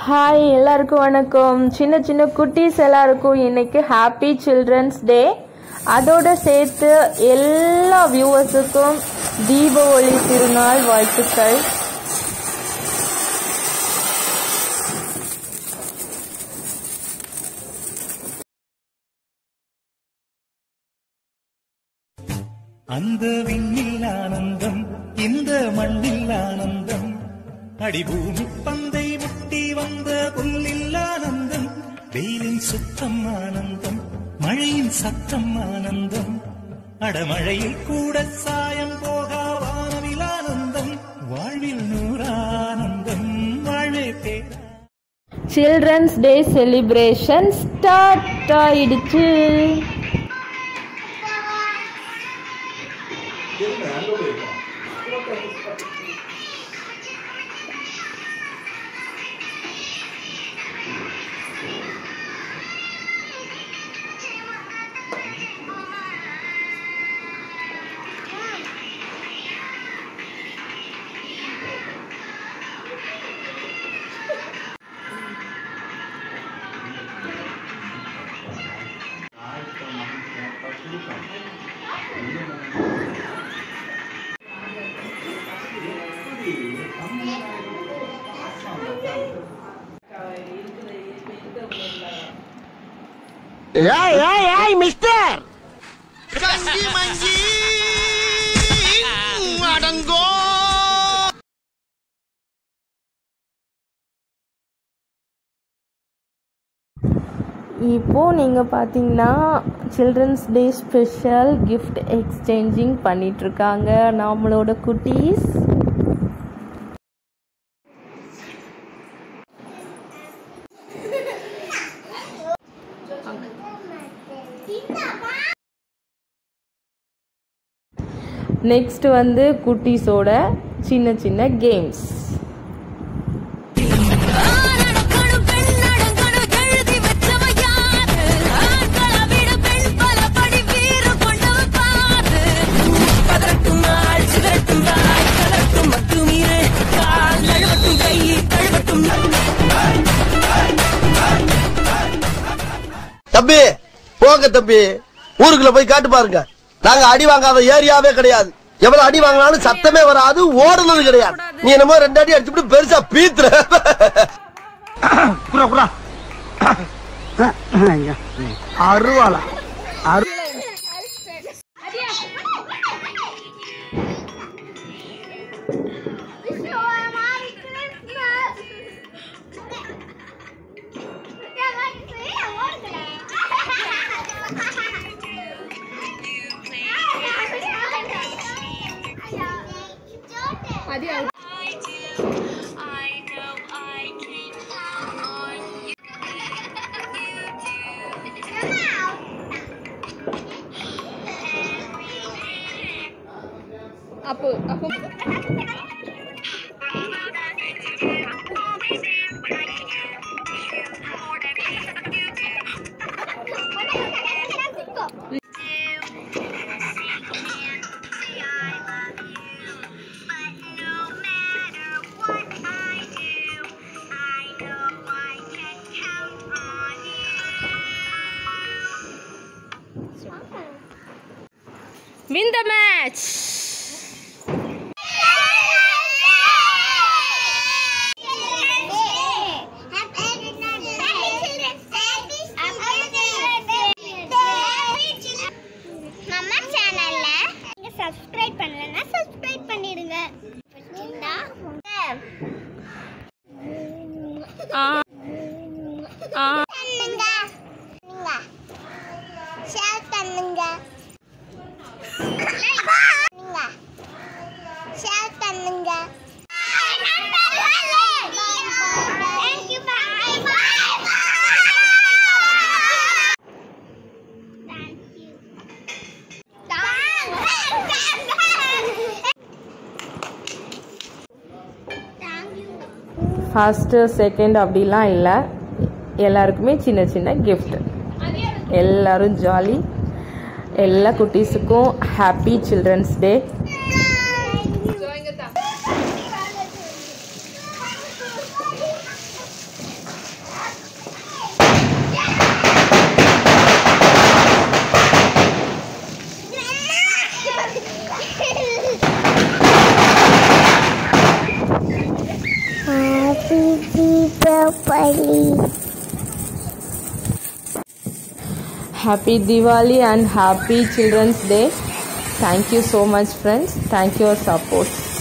Hi எல்லாருக்கும் வணக்கம் சின்ன சின்ன குட்டீஸ் எல்லாருக்கும் இன்னைக்கு ஹாப்பி சில்ட்ரன்ஸ் டே அதோட சேர்த்து எல்லா வியூவர்ஸுக்கும் தீப ஒளி திருநாள் வாழ்த்துக்கள் அந்த விண்ணில் ஆனந்தம் இந்த மண்ணில் ஆனந்தம் அடிபூமி பந்தை முட்டி வந்த புல்லில் ஆனந்தம் வெயிலின் சுத்தம் ஆனந்தம் மழையின் சத்தம் ஆனந்தம் அடமழையில் கூட சாயம் போகா வானவில் ஆனந்தம் வாழ்வில் நூறானந்தம் வாழ்வே பேரா சில்ட்ரன்ஸ் டே செலிப்ரேஷன் ஸ்டார்ட் ஆயிடுச்சு ஏய் ஏய் ஏய் மிஸ்டர் கஞ்சி மஞ்சி அடங்கோ இப்போ நீங்க பாத்தீங்கன்னா children's day special gift exchanging பண்ணிட்டு இருக்காங்க நம்மளோட குட்டீஸ் நெக்ஸ்ட் வந்து குட்டீஸோட சின்ன சின்ன கேம்ஸ் ஆனடக்கணு பெண்ணடங்கணு எழுதி வச்சவ யாரு ஆண்கள விட பெண் பல படி வீறு கொண்டவ பாரு பதறட்டும் நாள் சிதறட்டும் வாய் கலரட்டும் மட்டுமீறு கால் நழுவட்டும் கை கழுவட்டும் தம்பி போங்க தம்பி ஊருக்குள்ள போய் காட்டு பாருங்க நாங்க அடி வாங்காத ஏரியாவே கிடையாது எவ்வளவு அடி வாங்கினாலும் சத்தமே வராது ஓடுனது கிடையாது நீ என்னமோ ரெண்டு அடி அடிச்சுட்டு பெருசா பீத்துற குரா குரா அருவாளா அரு வின் த மேட்ச் நம்ம சேனல்ல நீங்க சப்ஸ்கிரைப் பண்ணலன்னா சப்ஸ்கிரைப் பண்ணிடுங்க பிடிச்சிருந்தா பண்ணுங்க பண்ணுங்க ஷேர் பண்ணுங்க பண்ணுங்க ஷேர் பண்ணுங்க Thank you, bye. Bye. Thank you. Thank you. First second அப்படிலாம் இல்லை எல்லாருக்குமே சின்ன சின்ன கிஃப்ட் எல்லாரும் ஜாலி எல்லா குட்டீஸுக்கும் happy children's day Diwali. Happy Diwali and happy Children's Day. Thank you so much, friends. Thank you for support.